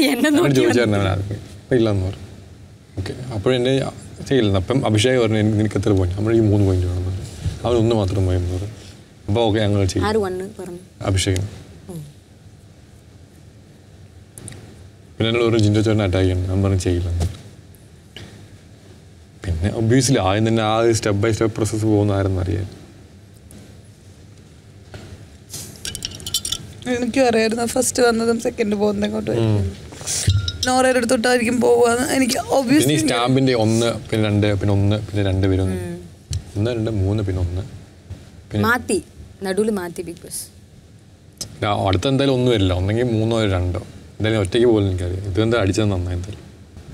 എന്നെ എന്നോട് നോക്കി ചോദിച്ചായിരുന്നു അവൻ ആദ്യം അപ്പം ഇല്ലെന്ന് പറഞ്ഞു ഓക്കെ അപ്പോഴെന്നെ ചെയ്യില്ല അപ്പം അഭിഷേക് പറഞ്ഞു എനിക്ക് നിനക്ക് എത്ര പോയിന്റ് നമ്മൾ ഈ മൂന്ന് പോയിന്റ് വേണം പറഞ്ഞു അവൻ ഒന്ന് മാത്രം പോയി എന്ന് പറഞ്ഞു അപ്പോൾ ഓക്കെ ഞങ്ങൾ ചെയ്യും ആര് വണ്ണ് പറഞ്ഞു അഭിഷേകൻ പിന്നെ എന്നോട് ഒരു ജിൻഡോ ചേട്ടൻ അറ്റാക്ക് ചെയ്യണം ഞാൻ പറഞ്ഞു ചെയ്യില്ല എന്ന് പറഞ്ഞു. പിന്നെ ഒബ്വിയസ്ലി ആദ്യം തന്നെ ആ സ്റ്റെപ്പ് ബൈ സ്റ്റെപ്പ് പ്രോസസ്സ് പോകുന്ന ആരെന്ന് അറിയാം എനിക്കും അറിയായിരുന്നു ഫസ്റ്റ് വന്നതും സെക്കൻഡ് പോകുന്നത് അങ്ങോട്ട് നോറയുടെ അടുത്തോട്ടായിരിക്കും പോവാന്ന് എനിക്ക് പിന്നെ ഈ ഒബ്വിയസ്ലി സ്റ്റാമ്പിന്റെ ഒന്ന് പിന്നെ രണ്ട് പിന്നെ ഒന്ന് പിന്നെ രണ്ട് പേര് ഒന്ന് ഒന്ന് രണ്ട് മൂന്ന് പിന്നെ ഒന്ന് പിന്നെ മാറ്റി നടുവിൽ മാറ്റി ബിഗ് ബോസ് ആ, അടുത്ത എന്തായാലും ഒന്നും വരില്ല ഒന്നെങ്കിൽ മൂന്നോ രണ്ടോ എന്തായാലും ഒറ്റയ്ക്ക് പോലും എനിക്കറിയാം ഇത് എന്താ അടിച്ചത് നന്നായി എന്തായാലും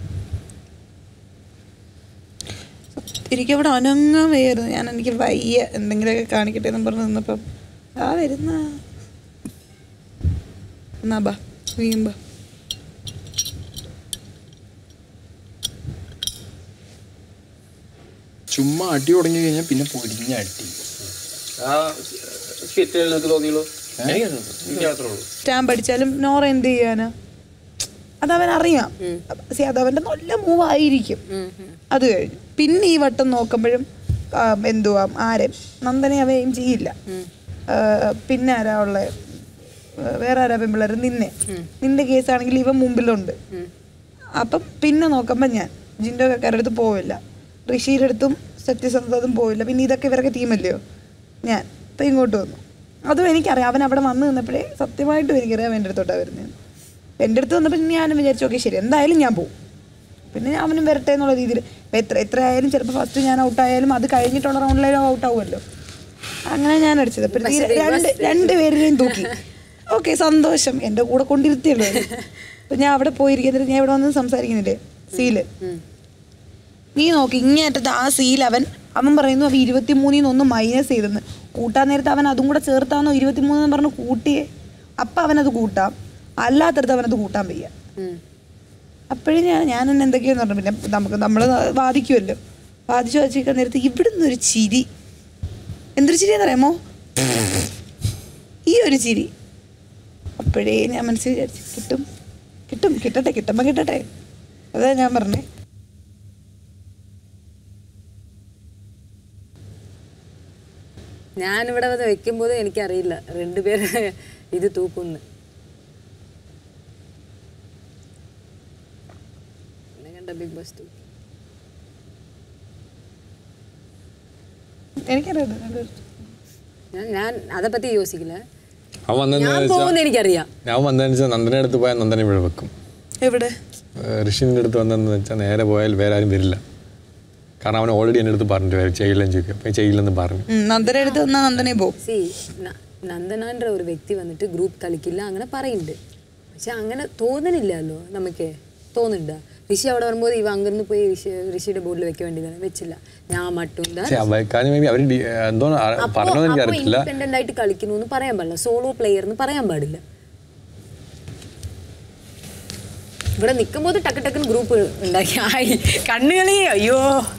എനിക്ക് അവിടെ അനങ്ങാൻ വയ്യായിരുന്നു ഞാൻ എനിക്ക് വയ്യ എന്തെങ്കിലുമൊക്കെ കാണിക്കട്ടെ എന്ന് പറഞ്ഞ് നിന്നപ്പം ആ വരുന്ന എന്നാ ബാ നീയും ബാ ചുമ്മാ അടി തുടങ്ങി കഴിഞ്ഞാൽ പിന്നെ പൊരിഞ്ഞ അടി ആ സ്കിറ്റിൽ നിനക്ക് തോന്നിയുള്ളൂ എനിക്ക് മാത്രമേ ഉള്ളൂ സ്റ്റാമ്പ് അടിച്ചാലും നോറ എന്ത് ചെയ്യാനാ അതവൻ അറിയാം സി അതവൻ്റെ നല്ല മൂവ് ആയിരിക്കും അത് കഴിഞ്ഞു പിന്നെ ഈ വട്ടം നോക്കുമ്പോഴും ആ, എന്തുവാ ആരും നന്ദനെ അവ എയിം ചെയ്യില്ല ആ, പിന്നെ ആരാ ഉള്ള വേറെ ആരാ പെമ്പിള്ളേർ നിന്നെ നിന്റെ കേസാണെങ്കിൽ ഇവൻ മുമ്പിലുണ്ട് അപ്പം പിന്നെ നോക്കുമ്പോൾ ഞാൻ ജിൻഡോ കക്കാരുടെ അടുത്ത് പോവില്ല ഋഷിയുടെ അടുത്തും സത്യസന്ധതും പോവില്ല പിന്നെ ഇതൊക്കെ ഇവരൊക്കെ ടീമല്ലയോ ഞാൻ അപ്പം ഇങ്ങോട്ട് വന്നു അതും എനിക്കറിയാം അവൻ അവിടെ വന്ന് നിന്നപ്പോഴേ സത്യമായിട്ടും എനിക്കറിയാം എൻ്റെ അടുത്തോട്ടാണ് വരുന്നത് എൻ്റെ അടുത്ത് വന്നപ്പോൾ ഞാനും വിചാരിച്ചു ഓക്കെ ശരി എന്തായാലും ഞാൻ പോകും പിന്നെ ഞാൻ അവനും വരട്ടെ എന്നുള്ള രീതിയിൽ ഇപ്പം എത്ര എത്ര ആയാലും ചിലപ്പോൾ ഫസ്റ്റ് ഞാൻ ഔട്ടായാലും അത് കഴിഞ്ഞിട്ടുള്ള റൗണ്ടിലും ഔട്ട് ആവുമല്ലോ അങ്ങനെ ഞാൻ അടിച്ചത് അപ്പോഴത്തേക്ക് രണ്ട് രണ്ട് പേരിനെയും തൂക്കി ഓക്കെ സന്തോഷം എൻ്റെ കൂടെ കൊണ്ടിരുത്തിയല്ലോ അപ്പം ഞാൻ അവിടെ പോയിരിക്കുന്നിട്ട് ഞാൻ ഇവിടെ വന്ന് സംസാരിക്കുന്നില്ലേ സീല് നീ നോക്ക് ഇങ്ങേറ്റത്ത് ആ സീൽ അവൻ അവൻ പറയുന്നു അവൻ ഇരുപത്തി മൂന്നിന്ന് ഒന്ന് മൈനസ് ചെയ്തെന്ന് കൂട്ടാൻ നേരത്ത് അവൻ അതും കൂടെ ചേർത്താന്നോ ഇരുപത്തി മൂന്ന് പറഞ്ഞ് കൂട്ടിയേ അപ്പം അവനത് കൂട്ടാം അല്ലാത്തടത്ത് അവനത് കൂട്ടാൻ വയ്യ അപ്പോഴും ഞാൻ ഞാൻ തന്നെ എന്തൊക്കെയാന്ന് പറഞ്ഞു പിന്നെ നമുക്ക് നമ്മൾ വാദിക്കുമല്ലോ വാദിച്ചു വാദിച്ചിരിക്കാൻ നേരത്ത് ഇവിടുന്ന് ഒരു ചിരി എന്തൊരു ചിരി എന്നറിയാമോ ഈ ഒരു ചിരി അപ്പോഴേ ഞാൻ മനസ്സിൽ വിചാരിച്ചു കിട്ടും കിട്ടും കിട്ടട്ടെ കിട്ടുമ്പോൾ കിട്ടട്ടെ അതാ ഞാൻ പറഞ്ഞേ ഞാനിവിടെ വന്ന് വെക്കുമ്പോൾ എനിക്കറിയില്ല രണ്ടുപേര് ഇത് തൂക്കുന്നു എന്നെ കണ്ട ബിഗ് ബോസ് തൂക്കി എനിക്കറിയാം നല്ലൊരു- ഞാൻ ഞാൻ அதை പറ്റി യോസിക്കില്ല അവൻ വന്നതെന്ന് ഞാൻ വെച്ചാൽ പോകുന്ന എനിക്കറിയാം ഞാൻ വന്നതെന്ന് വെച്ചാൽ നന്ദനെ അടുത്ത് പോയാൽ നന്ദനെ ഇവിടെ വെക്കും എവിടെ ഏഹ് ഋഷിൻ്റെ അടുത്ത് വന്നതെന്ന് വെച്ചാൽ നേരെ പോയാൽ വേറെ ആരും വരില്ല കാരണം അവൻ ഓൾറെഡി എൻ്റെ അടുത്ത് പറഞ്ഞിട്ട് വരും ചെയ്യില്ലെന്ന് ചോദിക്കും അപ്പം ചെയ്യില്ലെന്ന് പറഞ്ഞു ഉം, നന്ദനെ അടുത്ത് വന്നാൽ നന്ദനെ പോകും സി നന്ദനാன்ற ഒരു വ്യക്തി വന്നിട്ട് ഗ്രൂപ്പ് കളിക്കില്ല അങ്ങനെ പറയുന്നുണ്ട് പക്ഷെ അങ്ങനെ തോന്നുന്നില്ലല്ലോ നമുക്ക് തോന്നുന്നുണ്ടോ ഋഷി അവിടെ വരുമ്പോൾ ഇവ അങ്ങിരുന്ന് പോയി ഋഷി ഋഷിയുടെ ബോർഡിൽ വെക്കാൻ വേണ്ടി വെച്ചില്ല ഞാൻ മട്ടും പക്ഷേ അവ- കാര്യം മേ ബി അവർ എന്തോ പറഞ്ഞതെന്ന് എനിക്ക് അറിയത്തില്ല ഇൻഡിപെൻഡന്റ് ആയിട്ട് കളിക്കുന്നു എന്ന് പറയാൻ പാടില്ല സോളോ പ്ലെയർ എന്ന് പറയാൻ പാടില്ല ഇവിടെ നിൽക്കുമ്പോൾ ടക്ക് ടക്കുന്ന് ഗ്രൂപ്പ് ഉണ്ടാക്കി ആയി കണ്ണുകളി അയ്യോ